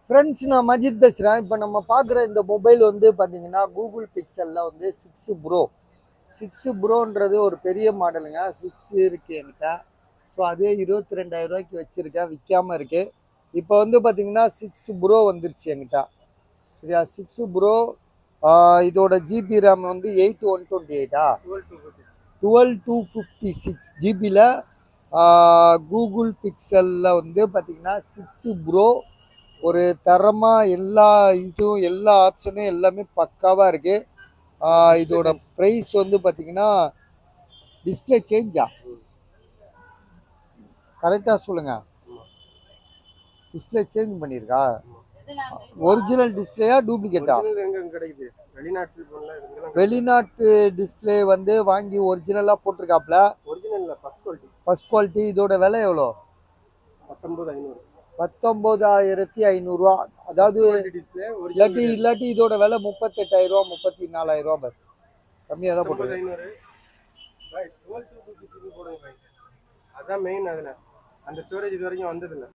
friends நான் மஜித் பேசுகிறேன் இப்போ நம்ம பார்க்குற இந்த மொபைல் வந்து பார்த்தீங்கன்னா கூகுள் பிக்சலில் வந்து சிக்ஸ் ப்ரோ சிக்ஸ் ப்ரோன்றது ஒரு பெரிய மாடலுங்க சிக்ஸ் இருக்குது என்கிட்ட ஸோ அதே இருபத்தி ரெண்டாயிரம் ரூபாய்க்கு வச்சுருக்கேன் விற்காம இருக்குது இப்போ வந்து பார்த்தீங்கன்னா சிக்ஸ் ப்ரோ வந்துருச்சு என்கிட்ட சரியா சிக்ஸ் ப்ரோ இதோட ஜிபி ரேம் வந்து எயிட் ஒன் டுவெண்ட்டி எயிட்டா டுவெல் டூ ஃபிஃப்டி சிக்ஸ் ஜிபியில் கூகுள் பிக்சலில் வந்து பார்த்தீங்கன்னா சிக்ஸ் ப்ரோ ஒரு தரமாக எல்லா இதுவும் எல்லா ஆப்ஷனும் எல்லாமே பக்காவாக இருக்குது இதோட ப்ரைஸ் வந்து பார்த்தீங்கன்னா டிஸ்பிளே சேஞ்சா கரெக்டாக சொல்லுங்க டிஸ்பிளே சேஞ்ச் பண்ணியிருக்கா ஒரிஜினல் டிஸ்பிளேயா டூப்ளிகேட்டா ஒரிஜினல் எங்க கிடைக்குது வெளிநாட்டு போன்ல இதெல்லாம் வெளிநாட்டு டிஸ்பிளே வந்து வாங்கி ஒரிஜினலாக போட்டிருக்காப்ல ஒரிஜினல்ல ஃபர்ஸ்ட் குவாலிட்டி ஃபர்ஸ்ட் குவாலிட்டி இதோட விலை எவ்வளோ பத்தொன்பது ஐநூறு பத்தொம்போதாயிரத்தி ஐநூறுரூவா அதாவது டிஸ்பிளே இல்லாட்டி ஒரிஜினல் இல்லாட்டி இதோட விலை முப்பத்தெட்டாயிரம் ரூபா முப்பத்தி நாலாயிரம் ரூபா பஸ் கம்மியாக தான் பத்தொன்பது போட்டிருக்கு ஐநூறு டுவெல் டூ ஃபிஃப்டி சிக்ஸ் போடுங்க பாய் அதான் மெயின் அதுல அந்த ஸ்டோரேஜ் இது வரைக்கும் வந்ததில்ல